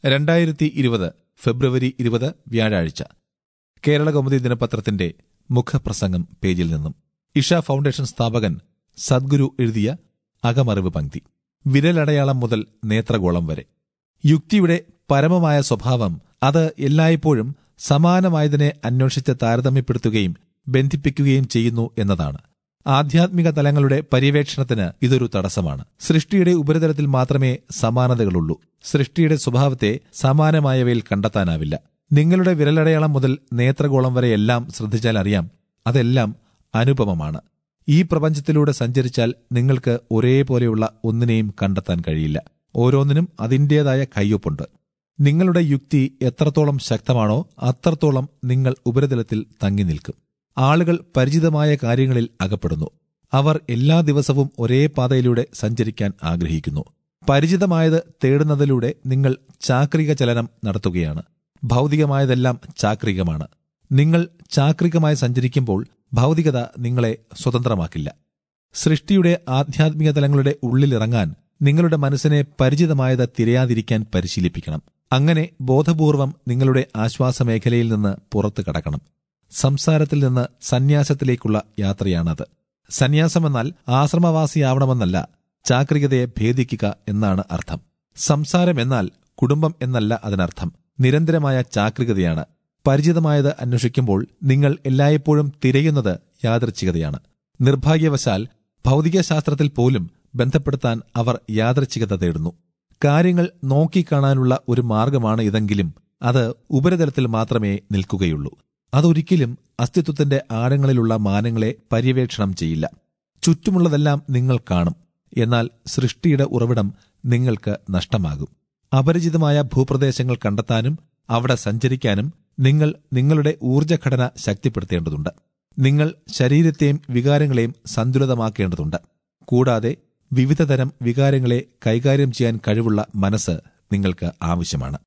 രണ്ടായിരത്തി ഇരുപത് ഫെബ്രുവരി ഇരുപത് വ്യാഴാഴ്ച കേരള കൗമുദി ദിനപത്രത്തിന്റെ മുഖപ്രസംഗം പേജിൽ നിന്നും ഇഷ ഫൗണ്ടേഷൻ സ്ഥാപകൻ സദ്ഗുരു എഴുതിയ അകമറിവ് പങ്ക്തി വിരലടയാളം മുതൽ നേത്രഗോളം വരെ യുക്തിയുടെ പരമമായ സ്വഭാവം അത് എല്ലായ്പ്പോഴും സമാനമായതിനെ അന്വേഷിച്ച് താരതമ്യപ്പെടുത്തുകയും ബന്ധിപ്പിക്കുകയും ചെയ്യുന്നു എന്നതാണ് ആധ്യാത്മിക തലങ്ങളുടെ പര്യവേക്ഷണത്തിന് ഇതൊരു തടസ്സമാണ് സൃഷ്ടിയുടെ ഉപരിതലത്തിൽ മാത്രമേ സമാനതകളുള്ളൂ സൃഷ്ടിയുടെ സ്വഭാവത്തെ സമാനമായവയിൽ കണ്ടെത്താനാവില്ല നിങ്ങളുടെ വിരലടയാളം മുതൽ നേത്രഗോളം വരെ എല്ലാം ശ്രദ്ധിച്ചാൽ അറിയാം അതെല്ലാം അനുപമമാണ് ഈ പ്രപഞ്ചത്തിലൂടെ സഞ്ചരിച്ചാൽ നിങ്ങൾക്ക് ഒരേപോലെയുള്ള ഒന്നിനെയും കണ്ടെത്താൻ കഴിയില്ല ഓരോന്നിനും അതിന്റേതായ കയ്യൊപ്പുണ്ട് നിങ്ങളുടെ യുക്തി എത്രത്തോളം ശക്തമാണോ അത്രത്തോളം നിങ്ങൾ ഉപരിതലത്തിൽ തങ്ങി നിൽക്കും ആളുകൾ പരിചിതമായ കാര്യങ്ങളിൽ അകപ്പെടുന്നു അവർ എല്ലാ ദിവസവും ഒരേ പാതയിലൂടെ സഞ്ചരിക്കാൻ ആഗ്രഹിക്കുന്നു പരിചിതമായത് തേടുന്നതിലൂടെ നിങ്ങൾ ചാക്രിക ചലനം നടത്തുകയാണ് ഭൗതികമായതെല്ലാം ചാക്രികമാണ് നിങ്ങൾ ചാക്രികമായി സഞ്ചരിക്കുമ്പോൾ ഭൗതികത നിങ്ങളെ സ്വതന്ത്രമാക്കില്ല സൃഷ്ടിയുടെ ആധ്യാത്മിക തലങ്ങളുടെ ഉള്ളിലിറങ്ങാൻ നിങ്ങളുടെ മനസ്സിനെ പരിചിതമായത് തിരയാതിരിക്കാൻ പരിശീലിപ്പിക്കണം അങ്ങനെ ബോധപൂർവം നിങ്ങളുടെ ആശ്വാസമേഖലയിൽ നിന്ന് പുറത്തു കടക്കണം സംസാരത്തിൽ നിന്ന് സന്യാസത്തിലേക്കുള്ള യാത്രയാണത് സന്യാസമെന്നാൽ ആശ്രമവാസിയാവണമെന്നല്ല ചാക്രികതയെ ഭേദിക്കുക എന്നാണ് അർത്ഥം സംസാരം എന്നാൽ കുടുംബം എന്നല്ല അതിനർത്ഥം നിരന്തരമായ ചാക്രികതയാണ് പരിചിതമായത് അന്വേഷിക്കുമ്പോൾ നിങ്ങൾ എല്ലായ്പ്പോഴും തിരയുന്നത് യാദൃച്ഛികതയാണ് നിർഭാഗ്യവശാൽ ഭൗതികശാസ്ത്രത്തിൽ പോലും ബന്ധപ്പെടുത്താൻ അവർ യാദൃച്ഛികത തേടുന്നു കാര്യങ്ങൾ നോക്കിക്കാണാനുള്ള ഒരു മാർഗമാണ് ഇതെങ്കിലും അത് ഉപരിതലത്തിൽ മാത്രമേ നിൽക്കുകയുള്ളൂ അതൊരിക്കലും അസ്തിത്വത്തിന്റെ ആഴങ്ങളിലുള്ള മാനങ്ങളെ പര്യവേക്ഷണം ചെയ്യില്ല ചുറ്റുമുള്ളതെല്ലാം നിങ്ങൾ കാണും എന്നാൽ സൃഷ്ടിയുടെ ഉറവിടം നിങ്ങൾക്ക് നഷ്ടമാകും അപരിചിതമായ ഭൂപ്രദേശങ്ങൾ കണ്ടെത്താനും അവിടെ സഞ്ചരിക്കാനും നിങ്ങൾ നിങ്ങളുടെ ഊർജ്ജഘടന ശക്തിപ്പെടുത്തേണ്ടതുണ്ട് നിങ്ങൾ ശരീരത്തെയും വികാരങ്ങളെയും സന്തുലിതമാക്കേണ്ടതുണ്ട് കൂടാതെ വിവിധതരം വികാരങ്ങളെ കൈകാര്യം ചെയ്യാൻ കഴിവുള്ള മനസ്സ് നിങ്ങൾക്ക് ആവശ്യമാണ്